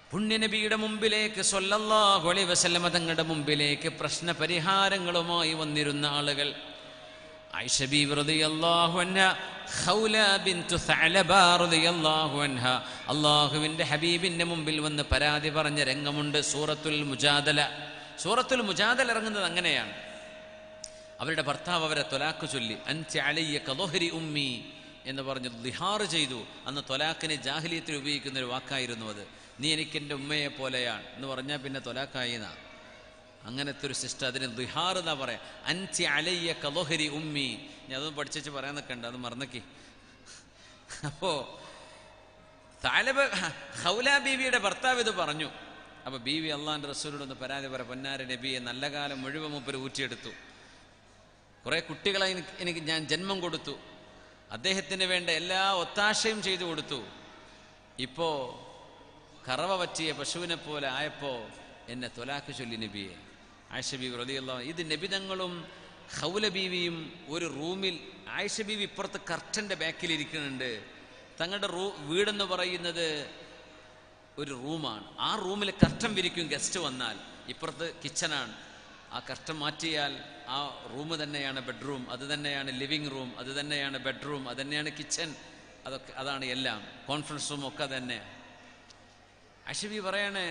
പുണ്യനബിയുടെ മുമ്പിലേക്ക് സൊല്ലല്ലാഹു അലൈഹി വസല്ലമ തങ്ങളുടെ മുമ്പിലേക്ക് പ്രശ്ന പരിഹാരങ്ങളുമായി വന്നിരുന്ന ആളുകൾ ആയിഷ ബീവി റളിയല്ലാഹു അൻഹ ഖൗല ബിൻതു സഅലബ റളിയല്ലാഹു അൻഹ അല്ലാഹുവിൻ്റെ ഹബീബിൻ്റെ മുമ്പിൽ വന്ന് പരാതി പറഞ്ഞ രംഗമുണ്ട് സൂറത്തുൽ മുജാദല സൂറത്തുൽ മുജാദല ഇറങ്ങുന്നത് അങ്ങനെയാണ് അവരുടെ ഭർത്താവ് അവരെ തൊലാക്ക് ചൊല്ലി അൻച അലയ്യ കലോഹരി ഉമ്മി എന്ന് പറഞ്ഞ് ലിഹാറ് ചെയ്തു അന്ന് തൊലാക്കിനെ ജാഹിലിയത്തിൽ ഉപയോഗിക്കുന്ന ഒരു വാക്കായിരുന്നു അത് നീ എനിക്ക് എൻ്റെ ഉമ്മയെ പോലെയാണ് എന്ന് പറഞ്ഞാൽ പിന്നെ തൊലാക്കായി എന്നാ അങ്ങനത്തെ ഒരു സിസ്റ്റം അതിന് ദിഹാർ എന്നാ പറയാം അൻചി അലയ്യ കലോഹരി ഉമ്മി ഞാൻ അതൊന്നും പഠിച്ചു പറയാൻ നിൽക്കണ്ട അത് മറന്നക്കി അപ്പോ താലബ് ഹൗല ബീവിയുടെ ഭർത്താവ് ഇത് പറഞ്ഞു അപ്പൊ ബീവി അള്ളാന്റെ റസൂലിനൊന്ന് പരാതി പറ പൊന്നാര നബിയെ നല്ല കാലം മുഴുവൻ മുപ്പര് ഊറ്റിയെടുത്തു കുറെ കുട്ടികളെ എനിക്ക് എനിക്ക് ഞാൻ ജന്മം കൊടുത്തു അദ്ദേഹത്തിന് വേണ്ട എല്ലാ ഒത്താശയും ചെയ്തു കൊടുത്തു ഇപ്പോ കറവ പറ്റിയ പശുവിനെ പോലെ ആയപ്പോ എന്നെ തൊലാക്ക് ചൊല്ലി നബിയെ ആയിഷ ബീവി റളിയല്ലാ ഇത് നബിതങ്ങളും ഹൗല ബീവിയും ഒരു റൂമിൽ ആയിഷ ബീവി ഇപ്പുറത്ത് കർട്ടൻ്റെ ബാക്കിൽ ഇരിക്കുന്നുണ്ട് തങ്ങളുടെ റൂ വീടെന്ന് പറയുന്നത് ഒരു റൂമാണ് ആ റൂമിൽ കർട്ടൻ വിരിക്കും ഗസ്റ്റ് വന്നാൽ ഇപ്പുറത്ത് കിച്ചണാണ് ആ കർട്ടൻ മാറ്റിയാൽ ആ റൂം തന്നെയാണ് ബെഡ്റൂം അത് തന്നെയാണ് ലിവിങ് റൂം അത് തന്നെയാണ് ബെഡ്റൂം അത് തന്നെയാണ് കിച്ചൺ അതൊക്കെ അതാണ് എല്ലാം കോൺഫറൻസ് റൂം ഒക്കെ തന്നെ അഷബി പറയണേ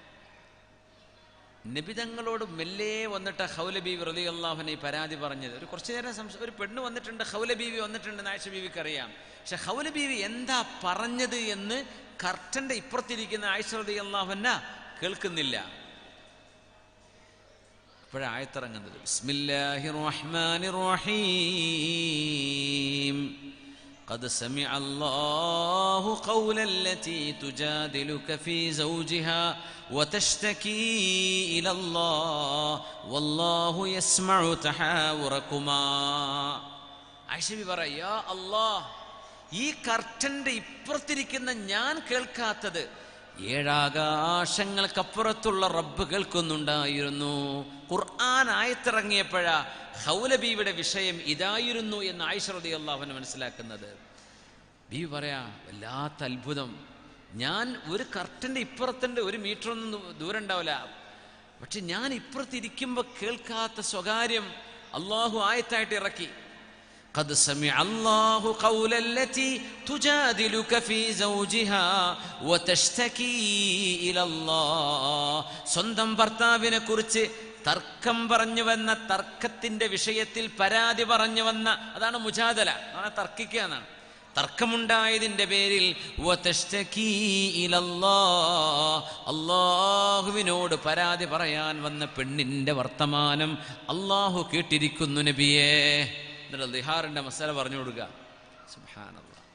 നബിതങ്ങളോട് മെല്ലെ വന്നിട്ട് ഹൗലബീവി റലി അള്ളാഹുനെ ഈ പരാതി പറഞ്ഞത് ഒരു കുറച്ചു നേരം സംശ ഒരു പെണ്ണ് വന്നിട്ടുണ്ട് ഹൗലബീവി വന്നിട്ടുണ്ടെന്ന് ആയിഷ ബീവിക്ക് അറിയാം പക്ഷെ ഹൗലബീവി എന്താ പറഞ്ഞത് എന്ന് കർട്ടന്റെ ഇപ്പുറത്തിരിക്കുന്ന ആയിഷ റലി അള്ളാഹുന കേൾക്കുന്നില്ല അപ്പോഴായത്തിറങ്ങുന്നത് ബിസ്മില്ലാഹിർ റഹ്മാനിർ റഹീം قد سمع الله قول التي تجادلك في زوجها وتشتكي إلى الله والله يسمع تحاوركما ഐഷബി പറ യാ അല്ലാഹ് ഈ കർട്ടന്റെ ഇപ്പുറത്തിരിക്കുന്ന ഞാൻ കേൾക്കാത്തത് ഏഴാകാശങ്ങൾക്കപ്പുറത്തുള്ള റബ്ബ് കേൾക്കുന്നുണ്ടായിരുന്നു ഖുർആൻ ആയത്തിറങ്ങിയപ്പോഴാ ഹൗലബീവിയുടെ വിഷയം ഇതായിരുന്നു എന്ന് ആയിഷറതി അള്ളാഹുവിന് മനസ്സിലാക്കുന്നത് ബീവി പറയാ വല്ലാത്ത അത്ഭുതം ഞാൻ ഒരു കർട്ടൻ്റെ ഇപ്പുറത്തുണ്ട് ഒരു മീറ്റർ ഒന്നും ദൂരം ഉണ്ടാവില്ല പക്ഷെ ഞാൻ ഇപ്പുറത്തിരിക്കുമ്പോൾ കേൾക്കാത്ത സ്വകാര്യം അള്ളാഹു ആയത്തായിട്ട് ഇറക്കി قد سمع الله قول التي تجادلك في زوجها وتشتكي إلى الله സ്വന്തം ഭർത്താവിനെ കുറിച്ച് തർക്കം പറഞ്ഞു വന്ന തർക്കത്തിന്റെ വിഷയത്തിൽ പരാതി പറഞ്ഞു വന്ന അതാണ് മുജാദല അതാണ് തർക്കിക്കുക എന്നാണ് തർക്കമുണ്ടായതിന്റെ പേരിൽ വതഷ്തകീ ഇലല്ലാഹ്. അള്ളാഹുവിനോട് പരാതി പറയാൻ വന്ന പെണ്ണിന്റെ വർത്തമാനം അള്ളാഹു കേട്ടിരിക്കുന്നു നബിയേ എന്നിട്ട് ദിഹാറിന്റെ മസാല പറഞ്ഞു കൊടുക്കുക സുബ്ഹാനല്ലാഹ്